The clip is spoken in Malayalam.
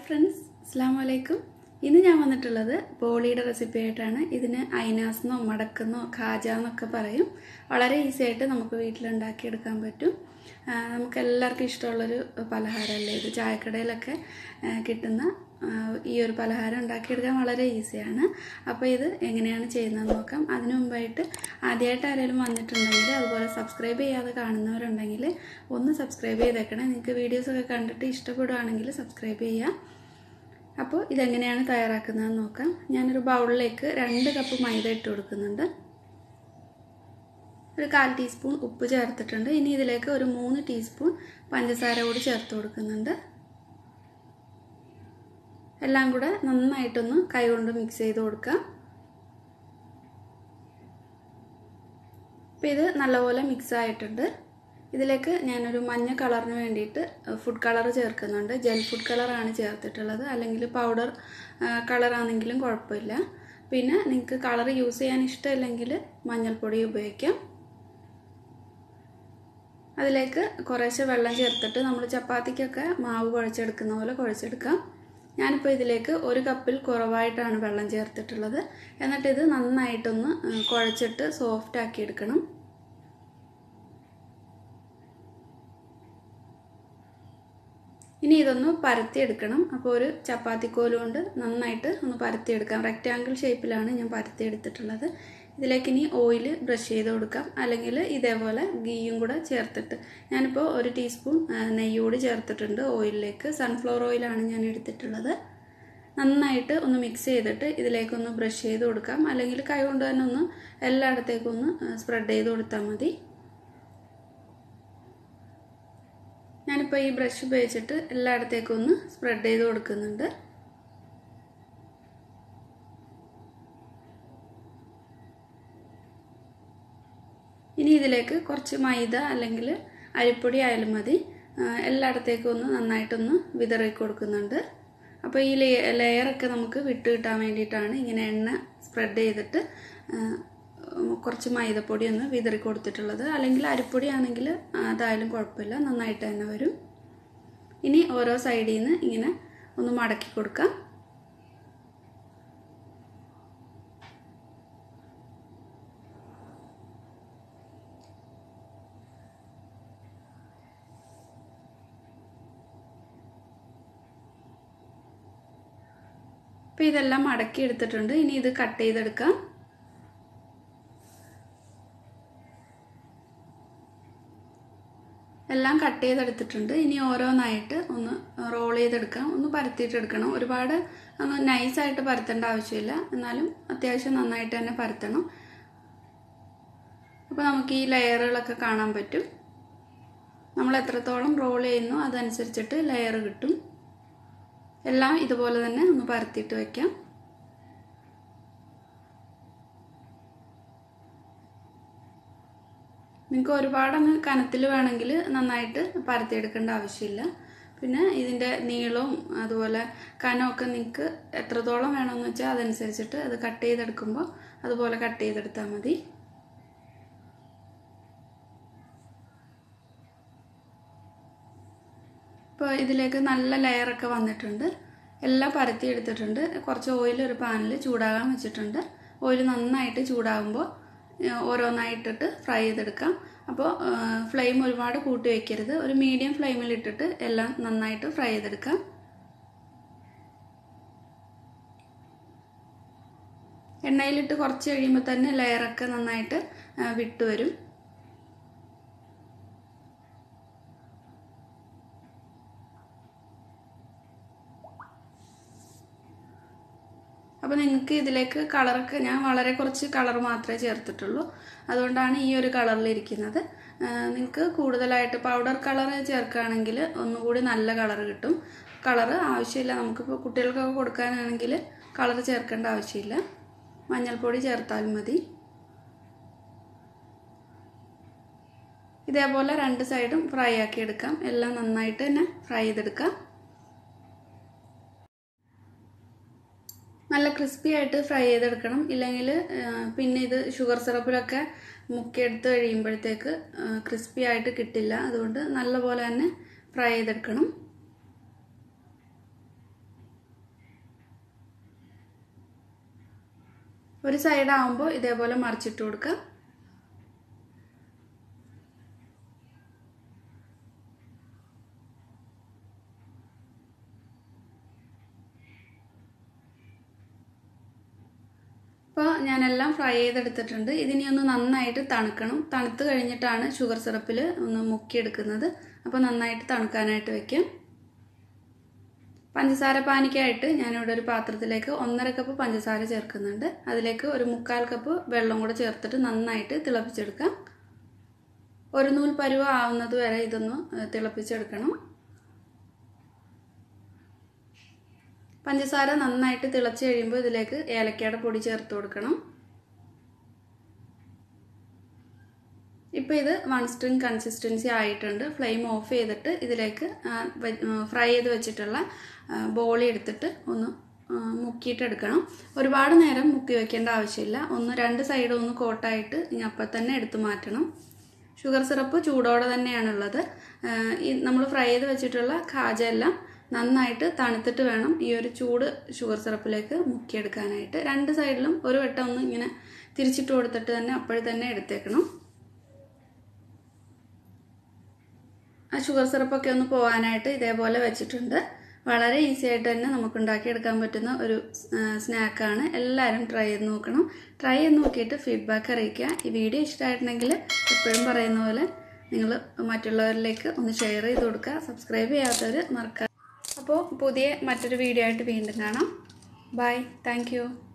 ഫ്രണ്ട്സ് അസ്സാം വലൈക്കും ഇന്ന് ഞാൻ വന്നിട്ടുള്ളത് ബോളിയുടെ റെസിപ്പി ആയിട്ടാണ് ഇതിന് ഐനാസ്ന്നോ മടക്കെന്നോ ഖാജ എന്നൊക്കെ പറയും വളരെ ഈസി ആയിട്ട് നമുക്ക് വീട്ടിലുണ്ടാക്കിയെടുക്കാൻ പറ്റും ആ, നമുക്ക് എല്ലാവർക്കും ഇഷ്ടമുള്ളൊരു പലഹാരമല്ലേ ഇത് ചായക്കടയിലൊക്കെ ആ, കിട്ടുന്ന ആ, ഈ ഒരു പലഹാരം ഉണ്ടാക്കിയെടുക്കാൻ വളരെ ഈസിയാണ് അപ്പോൾ ഇത് എങ്ങനെയാണ് ചെയ്യുന്നതെന്ന് നോക്കാം അതിനു മുമ്പായിട്ട് ആദ്യമായിട്ട് ആരെങ്കിലും വന്നിട്ടുണ്ടെങ്കിൽ അതുപോലെ സബ്സ്ക്രൈബ് ചെയ്യാതെ കാണുന്നവരുണ്ടെങ്കിൽ ഒന്ന് സബ്സ്ക്രൈബ് ചെയ്തേക്കണേ നിങ്ങൾക്ക് വീഡിയോസൊക്കെ കണ്ടിട്ട് ഇഷ്ടപ്പെടുകയാണെങ്കിൽ സബ്സ്ക്രൈബ് ചെയ്യാം അപ്പോൾ ഇതെങ്ങനെയാണ് തയ്യാറാക്കുന്നതെന്ന് നോക്കാം ഞാനൊരു ബൗളിലേക്ക് രണ്ട് കപ്പ് മൈദ ഇട്ട് കൊടുക്കുന്നുണ്ട് ഒരു കാൽ ടീസ്പൂൺ ഉപ്പ് ചേർത്തിട്ടുണ്ട് ഇനി ഇതിലേക്ക് ഒരു മൂന്ന് ടീസ്പൂൺ പഞ്ചസാര കൂടി ചേർത്ത് കൊടുക്കുന്നുണ്ട് എല്ലാം കൂടെ നന്നായിട്ടൊന്ന് കൈകൊണ്ട് മിക്സ് ചെയ്ത് കൊടുക്കാം അപ്പോൾ ഇത് നല്ലപോലെ മിക്സ് ആയിട്ടുണ്ട് ഇതിലേക്ക് ഞാനൊരു മഞ്ഞ കളറിന് വേണ്ടിയിട്ട് ഫുഡ് കളർ ചേർക്കുന്നുണ്ട് ജെൽ ഫുഡ് കളറാണ് ചേർത്തിട്ടുള്ളത് അല്ലെങ്കിൽ പൗഡർ കളറാണെങ്കിലും കുഴപ്പമില്ല പിന്നെ നിങ്ങൾക്ക് കളർ യൂസ് ചെയ്യാൻ ഇഷ്ടമില്ലെങ്കിൽ മഞ്ഞൾപ്പൊടി ഉപയോഗിക്കാം അതിലേക്ക് കുറേശ്ശെ വെള്ളം ചേർത്തിട്ട് നമ്മൾ ചപ്പാത്തിക്കൊക്കെ മാവ് കുഴച്ചെടുക്കുന്ന പോലെ കുഴച്ചെടുക്കാം ഞാനിപ്പോൾ ഇതിലേക്ക് ഒരു കപ്പിൽ കുറവായിട്ടാണ് വെള്ളം ചേർത്തിട്ടുള്ളത് എന്നിട്ട് ഇത് നന്നായിട്ടൊന്ന് കുഴച്ചിട്ട് സോഫ്റ്റ് ആക്കി എടുക്കണം ഇനി ഇതൊന്ന് പരത്തിയെടുക്കണം അപ്പോൾ ഒരു ചപ്പാത്തിക്കോല് കൊണ്ട് നന്നായിട്ട് ഒന്ന് പരത്തിയെടുക്കാം റെക്റ്റാങ്കിൾ ഷേപ്പിലാണ് ഞാൻ പരത്തിയെടുത്തിട്ടുള്ളത് ഇതിലേക്ക് ഇനി ഓയിൽ ബ്രഷ് ചെയ്ത് കൊടുക്കാം അല്ലെങ്കിൽ ഇതേപോലെ ഗീയും കൂടെ ചേർത്തിട്ട് ഞാനിപ്പോൾ ഒരു ടീസ്പൂൺ നെയ്യ് കൂടി ചേർത്തിട്ടുണ്ട് ഓയിലിലേക്ക് സൺഫ്ലവർ ഓയിലാണ് ഞാൻ എടുത്തിട്ടുള്ളത് നന്നായിട്ട് ഒന്ന് മിക്സ് ചെയ്തിട്ട് ഇതിലേക്കൊന്ന് ബ്രഷ് ചെയ്ത് കൊടുക്കാം അല്ലെങ്കിൽ കൈ കൊണ്ട് തന്നെ ഒന്ന് എല്ലായിടത്തേക്കും ഒന്ന് സ്പ്രെഡ് ചെയ്ത് കൊടുത്താൽ മതി ഞാനിപ്പോൾ ഈ ബ്രഷ് ഉപയോഗിച്ചിട്ട് എല്ലായിടത്തേക്കും ഒന്ന് സ്പ്രെഡ് ചെയ്ത് കൊടുക്കുന്നുണ്ട് ഇനി ഇതിലേക്ക് കുറച്ച് മൈദ അല്ലെങ്കിൽ അരിപ്പൊടി ആയാലും മതി എല്ലായിടത്തേക്കും ഒന്ന് നന്നായിട്ടൊന്ന് വിതറി കൊടുക്കുന്നുണ്ട് അപ്പോൾ ഈ ലെയറൊക്കെ നമുക്ക് വിട്ട് കിട്ടാൻ വേണ്ടിയിട്ടാണ് ഇങ്ങനെ എണ്ണ സ്പ്രെഡ് ചെയ്തിട്ട് കുറച്ച് മൈദപ്പൊടി ഒന്ന് വിതറി കൊടുത്തിട്ടുള്ളത് അല്ലെങ്കിൽ അരിപ്പൊടി ആണെങ്കിൽ അതായാലും കുഴപ്പമില്ല നന്നായിട്ട് തന്നെ വരും ഇനി ഓരോ സൈഡിൽ നിന്ന് ഇങ്ങനെ ഒന്ന് മടക്കി കൊടുക്കാം അപ്പോൾ ഇതെല്ലാം മടക്കി എടുത്തിട്ടുണ്ട് ഇനി ഇത് കട്ട് ചെയ്തെടുക്കാം എല്ലാം കട്ട് ചെയ്തെടുത്തിട്ടുണ്ട് ഇനി ഓരോന്നായിട്ട് ഒന്ന് റോൾ ചെയ്തെടുക്കാം ഒന്ന് പരത്തിയിട്ടെടുക്കണം ഒരുപാട് ഒന്ന് നൈസായിട്ട് പരത്തേണ്ട ആവശ്യമില്ല എന്നാലും അത്യാവശ്യം നന്നായിട്ട് തന്നെ പരത്തണം അപ്പോൾ നമുക്ക് ഈ ലെയറുകളൊക്കെ കാണാൻ പറ്റും നമ്മൾ എത്രത്തോളം റോൾ ചെയ്യുന്നു അതനുസരിച്ചിട്ട് ലെയർ കിട്ടും എല്ലാം ഇതുപോലെ തന്നെ ഒന്ന് പരത്തിയിട്ട് വയ്ക്കാം നിങ്ങൾക്ക് ഒരുപാടങ്ങ് കനത്തിൽ വേണമെങ്കിൽ നന്നായിട്ട് പരത്തിയെടുക്കേണ്ട ആവശ്യമില്ല പിന്നെ ഇതിൻ്റെ നീളവും അതുപോലെ കനമൊക്കെ നിങ്ങൾക്ക് എത്രത്തോളം വേണമെന്ന് വെച്ചാൽ അതനുസരിച്ചിട്ട് അത് കട്ട് ചെയ്തെടുക്കുമ്പോൾ അതുപോലെ കട്ട് ചെയ്തെടുത്താൽ മതി ഇപ്പോൾ ഇതിലേക്ക് നല്ല ലെയറൊക്കെ വന്നിട്ടുണ്ട് എല്ലാം പരത്തി എടുത്തിട്ടുണ്ട് കുറച്ച് ഓയിൽ ഒരു പാനിൽ ചൂടാകാൻ വെച്ചിട്ടുണ്ട് ഓയിൽ നന്നായിട്ട് ചൂടാകുമ്പോൾ ഓരോന്നായിട്ടിട്ട് ഫ്രൈ ചെയ്തെടുക്കാം അപ്പോൾ ഫ്ലെയിം ഒരുപാട് കൂട്ടി വയ്ക്കരുത് ഒരു മീഡിയം ഫ്ലെയിമിൽ ഇട്ടിട്ട് എല്ലാം നന്നായിട്ട് ഫ്രൈ ചെയ്തെടുക്കാം എണ്ണയിലിട്ട് കുറച്ച് കഴിയുമ്പോൾ തന്നെ ലെയറൊക്കെ നന്നായിട്ട് വിട്ടുവരും അപ്പോൾ നിങ്ങൾക്ക് ഇതിലേക്ക് കളറൊക്കെ ഞാൻ വളരെ കുറച്ച് കളർ മാത്രമേ ചേർത്തിട്ടുള്ളൂ അതുകൊണ്ടാണ് ഈ ഒരു കളറിലിരിക്കുന്നത് നിങ്ങൾക്ക് കൂടുതലായിട്ട് പൗഡർ കളർ ചേർക്കുകയാണെങ്കിൽ ഒന്നുകൂടി നല്ല കളർ കിട്ടും കളർ ആവശ്യമില്ല നമുക്കിപ്പോൾ കുട്ടികൾക്കൊക്കെ കൊടുക്കാനാണെങ്കിൽ കളർ ചേർക്കേണ്ട ആവശ്യമില്ല മഞ്ഞൾപ്പൊടി ചേർത്താൽ മതി ഇതേപോലെ രണ്ട് സൈഡും ഫ്രൈ ആക്കി എടുക്കാം എല്ലാം നന്നായിട്ട് തന്നെ ഫ്രൈ ചെയ്തെടുക്കാം നല്ല ക്രിസ്പി ആയിട്ട് ഫ്രൈ ചെയ്തെടുക്കണം ഇല്ലെങ്കിൽ പിന്നെ ഇത് ഷുഗർ സിറപ്പിലൊക്കെ മുക്കിയെടുത്ത് കഴിയുമ്പോഴത്തേക്ക് ക്രിസ്പി ആയിട്ട് കിട്ടില്ല അതുകൊണ്ട് നല്ലപോലെ തന്നെ ഫ്രൈ ചെയ്തെടുക്കണം ഒരു സൈഡ് ആവുമ്പോൾ ഇതേപോലെ മറിച്ചിട്ട് കൊടുക്കുക ഇപ്പോൾ ഞാനെല്ലാം ഫ്രൈ ചെയ്തെടുത്തിട്ടുണ്ട് ഇതിനി ഒന്ന് നന്നായിട്ട് തണുക്കണം തണുത്ത് കഴിഞ്ഞിട്ടാണ് ഷുഗർ സിറപ്പിൽ ഒന്ന് മുക്കിയെടുക്കുന്നത് അപ്പോൾ നന്നായിട്ട് തണുക്കാനായിട്ട് വെക്കാം പഞ്ചസാര പാനിക്കായിട്ട് ഞാനിവിടെ ഒരു പാത്രത്തിലേക്ക് ഒന്നര കപ്പ് പഞ്ചസാര ചേർക്കുന്നുണ്ട് അതിലേക്ക് ഒരു മുക്കാൽ കപ്പ് വെള്ളം കൂടെ ചേർത്തിട്ട് നന്നായിട്ട് തിളപ്പിച്ചെടുക്കാം ഒരു നൂൽ പരുവ ആവുന്നത് വരെ ഇതൊന്ന് തിളപ്പിച്ചെടുക്കണം പഞ്ചസാര നന്നായിട്ട് തിളച്ച് കഴിയുമ്പോൾ ഇതിലേക്ക് ഏലക്കയുടെ പൊടി ചേർത്ത് കൊടുക്കണം ഇപ്പോൾ ഇത് വൺ സ്ട്രിങ് കൺസിസ്റ്റൻസി ആയിട്ടുണ്ട് ഫ്ലെയിം ഓഫ് ചെയ്തിട്ട് ഇതിലേക്ക് ഫ്രൈ ചെയ്ത് വെച്ചിട്ടുള്ള ബോളി എടുത്തിട്ട് ഒന്ന് മുക്കിയിട്ടെടുക്കണം ഒരുപാട് നേരം മുക്കി വെക്കേണ്ട ആവശ്യമില്ല ഒന്ന് രണ്ട് സൈഡും ഒന്ന് കോട്ടായിട്ട് ഇനി അപ്പം തന്നെ എടുത്തു മാറ്റണം ഷുഗർ സിറപ്പ് ചൂടോടെ തന്നെയാണുള്ളത് ഈ നമ്മൾ ഫ്രൈ ചെയ്ത് വെച്ചിട്ടുള്ള ഖാജ എല്ലാം നന്നായിട്ട് തണുത്തിട്ട് വേണം ഈ ഒരു ചൂട് ഷുഗർ സിറപ്പിലേക്ക് മുക്കിയെടുക്കാനായിട്ട് രണ്ട് സൈഡിലും ഒരു വട്ടം ഒന്ന് ഇങ്ങനെ തിരിച്ചിട്ട് കൊടുത്തിട്ട് തന്നെ അപ്പോഴേ തന്നെ എടുത്തേക്കണം ആ ഷുഗർ സിറപ്പൊക്കെ ഒന്ന് പോകാനായിട്ട് ഇതേപോലെ വെച്ചിട്ടുണ്ട് വളരെ ഈസി ആയിട്ട് തന്നെ നമുക്ക് ഉണ്ടാക്കിയെടുക്കാൻ പറ്റുന്ന ഒരു സ്നാക്കാണ് എല്ലാവരും ട്രൈ ചെയ്ത് നോക്കണം ട്രൈ ചെയ്ത് നോക്കിയിട്ട് ഫീഡ്ബാക്ക് അറിയിക്കുക ഈ വീഡിയോ ഇഷ്ടമായിട്ടുണ്ടെങ്കിൽ എപ്പോഴും പറയുന്ന പോലെ നിങ്ങൾ മറ്റുള്ളവരിലേക്ക് ഒന്ന് ഷെയർ ചെയ്ത് കൊടുക്കുക സബ്സ്ക്രൈബ് ചെയ്യാത്തവർ മറക്കുക അപ്പോൾ പുതിയ മറ്റൊരു വീഡിയോ ആയിട്ട് വീണ്ടും കാണാം ബൈ താങ്ക്